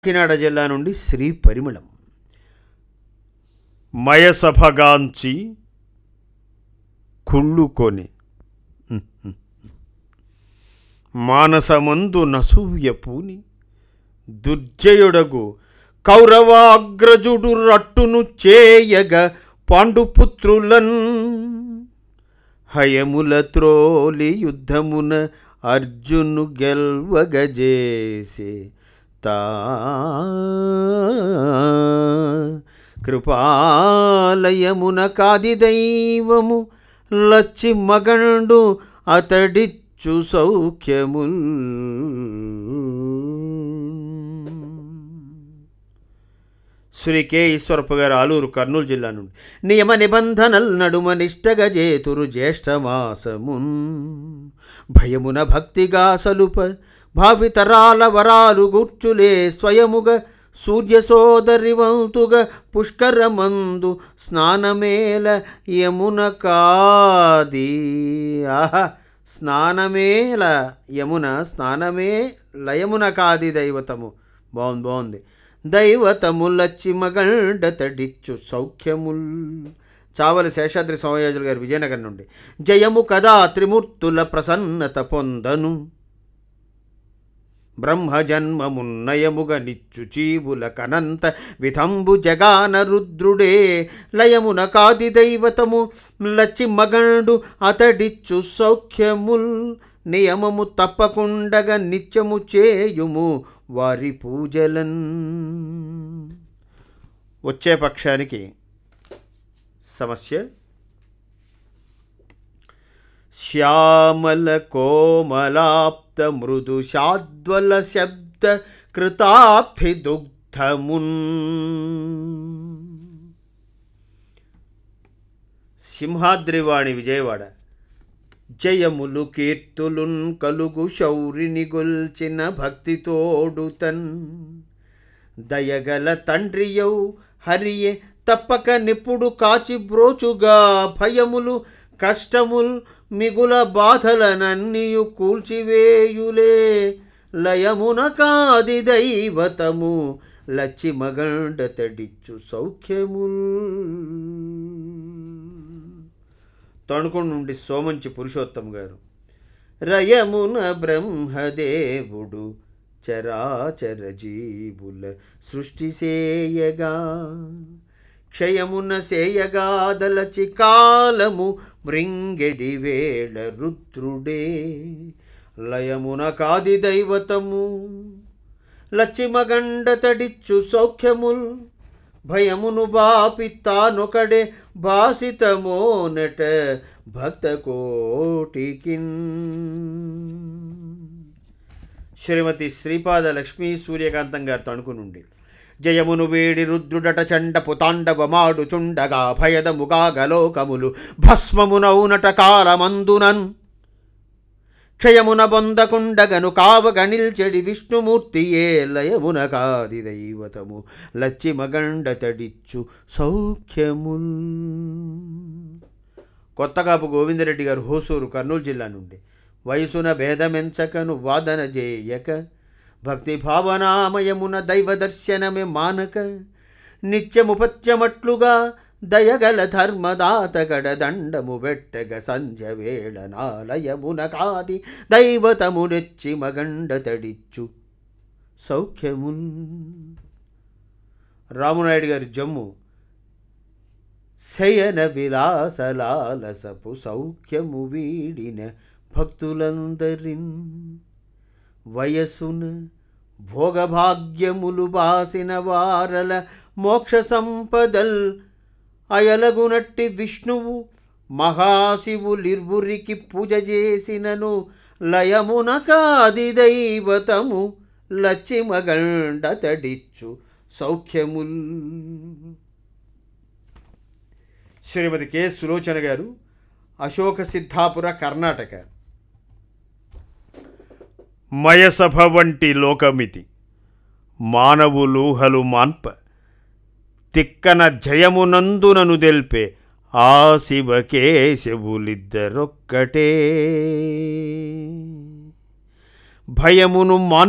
కాకినాడ జిల్లా నుండి శ్రీ పరిమళం మయసభగాంచి కుళ్ళుకొని మానసమందు నసూయ పూని దుర్జయుడగు కౌరవాగ్రజుడు రట్టును చేయగ పాండుపుత్రులన్ హయముల త్రోలి యుద్ధమున అర్జును గెల్వగజేసే తా కృపాలయమున కాది దైవము లచ్చి మగండు అతడిచ్చు సౌఖ్యముల్ శ్రీ కె ఈశ్వరప్ప గారు ఆలూరు కర్నూలు జిల్లా నుండి నియమ నిబంధనల్ నడుమ నిష్టగ జేతురు జ్యేష్ఠమాసమున్ భయమున భక్తిగా సలుప భావితరాల వరాలు గూర్చులే స్వయముగ సూర్య సోదరి వంతుగ పుష్కరమందు స్నానమేల యమున కాది ఆహా స్నానమేల యమున స్నానమే లయమున కాది దైవతము బాగుంది బాగుంది దైవతములచ్చి మగండ తడిచ్చు సౌఖ్యముల్ చావలి శేషాద్రి సోమయాజులు గారు విజయనగరం నుండి జయము కదా త్రిమూర్తుల ప్రసన్నత పొందను బ్రహ్మజన్మమున్నయముగ నిచ్చు చీవుల కనంత విధంబు జగాన రుద్రుడే లయమున కాది దైవతము లచ్చి మగండు అతడిచ్చు సౌఖ్యముల్ నియమము తప్పకుండగ నిత్యము చేయుము వారి పూజలన్ వచ్చే పక్షానికి సమస్య శ్యామల కోమలాప్త మృదు శాద్వల శబ్ద కృతాబ్ధి దుగ్ధమున్ సింహాద్రివాణి విజయవాడ జయములు కీర్తులున్ కలుగు శౌరిని గొల్చిన భక్తితోడుతన్ దయగల తండ్రియౌ హరియే తప్పక నిప్పుడు కాచి బ్రోచుగా భయములు కష్టముల్ మిగుల బాధలనన్నీయు కూల్చివేయులే లయమున కాది దైవతము లచ్చి మగండ తడిచ్చు సౌఖ్యముల్ తణుకొండ నుండి సోమంచి పురుషోత్తం గారు రయమున బ్రహ్మదేవుడు చరాచర జీవుల సృష్టి సేయగా క్షయమున సేయగాదలచి కాలము మృంగెడి వేళ రుద్రుడే లయమున కాది దైవతము లచ్చిమగండ తడిచ్చు సౌఖ్యముల్ భయమును బాపి తానొకడే భాసితమోనట భక్త కోటికిన్ శ్రీమతి శ్రీపాద లక్ష్మీ సూర్యకాంతం గారు తణుకు నుండి జయమును వేడి రుద్రుడట చండపు తాండవమాడు చుండగా భయదముగా గలోకములు భస్మమునౌనట కాలమందునన్ క్షయమున బొందకుండగను కావగ నిల్చెడి విష్ణుమూర్తియే లయమున కాది దైవతము లచ్చి మగండ తడిచ్చు సౌఖ్యముల్ కొత్తకాపు గోవిందరెడ్డి గారు హోసూరు కర్నూలు జిల్లా నుండి వయసున భేదమెంచకను వాదన చేయక భక్తి భావనామయమున దైవ దర్శనమే మానక నిత్యముపత్యమట్లుగా దయగల ధర్మదాతగడ దండము బెట్టగ సంధ్య వేళ నాలయమున కాది దైవతము నెచ్చి మగండ తడిచ్చు సౌఖ్యముల్ రామునాయుడు గారి జమ్ము శయన విలాసలాలసపు సౌఖ్యము వీడిన భక్తులందరిన్ వయసున భోగభాగ్యములు బాసిన వారల మోక్ష సంపదల్ అయలగునట్టి విష్ణువు మహాశివులిర్వురికి పూజ చేసినను లయమున కాది దైవతము లచ్చిమగండ తడిచ్చు సౌఖ్యముల్ శ్రీమతి కె సులోచన గారు అశోక సిద్ధాపుర కర్ణాటక మయసభ వంటి లోకమితి మానవులూహలు మాన్ప తిక్కన జయమునందునను దెల్పే ఆ శివకేశవులిద్దరొక్కటే భయమును మాన్